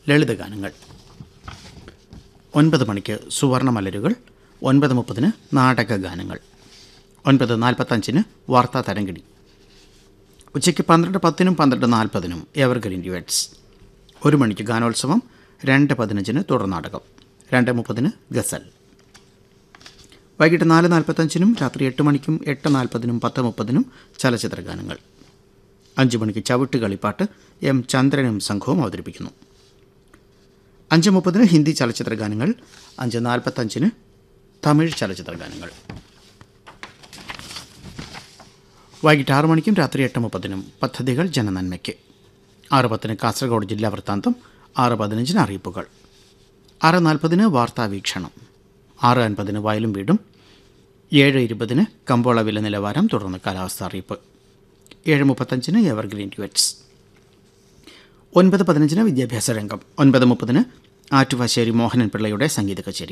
ലളിതഗാനങ്ങൾ ഒൻപത് മണിക്ക് സുവർണ മലരുകൾ ഒൻപത് മുപ്പതിന് നാടകഗാനങ്ങൾ ഒൻപത് നാൽപ്പത്തഞ്ചിന് വാർത്താ തരംഗിടി ഉച്ചയ്ക്ക് പന്ത്രണ്ട് പത്തിനും പന്ത്രണ്ട് നാൽപ്പതിനും എവർഗ്രീൻ ഡ്യുവറ്റ്സ് ഒരു മണിക്ക് ഗാനോത്സവം രണ്ട് പതിനഞ്ചിന് തുടർ നാടകം രണ്ട് മുപ്പതിന് ഗസൽ വൈകിട്ട് നാല് നാൽപ്പത്തഞ്ചിനും രാത്രി എട്ട് മണിക്കും എട്ട് നാൽപ്പതിനും പത്ത് മുപ്പതിനും ചലച്ചിത്ര ഗാനങ്ങൾ അഞ്ച് മണിക്ക് ചവിട്ട് കളിപ്പാട്ട് എം ചന്ദ്രനും സംഘവും അവതരിപ്പിക്കുന്നു അഞ്ച് മുപ്പതിന് ഹിന്ദി ചലച്ചിത്ര ഗാനങ്ങൾ അഞ്ച് നാൽപ്പത്തഞ്ചിന് തമിഴ് ചലച്ചിത്ര ഗാനങ്ങൾ വൈകിട്ട് ആറ് മണിക്കും രാത്രി എട്ട് മുപ്പതിനും പദ്ധതികൾ ജനനന്മയ്ക്ക് ആറ് പത്തിന് കാസർഗോഡ് ജില്ലാ വൃത്താന്തം ആറ് പതിനഞ്ചിന് അറിയിപ്പുകൾ ആറ് നാൽപ്പതിന് വാർത്താ വീക്ഷണം ആറ് അൻപതിന് വയലും വീടും ഏഴ് ഇരുപതിന് കമ്പോള വില നിലവാരം തുടർന്ന് കാലാവസ്ഥ അറിയിപ്പ് ഏഴ് മുപ്പത്തഞ്ചിന് എവർഗ്രീൻ ഡ്യുവറ്റ്സ് ഒൻപത് പതിനഞ്ചിന് വിദ്യാഭ്യാസ രംഗം ഒൻപത് മുപ്പതിന് ആറ്റുവാശ്ശേരി മോഹനൻ പിള്ളയുടെ സംഗീത കച്ചേരി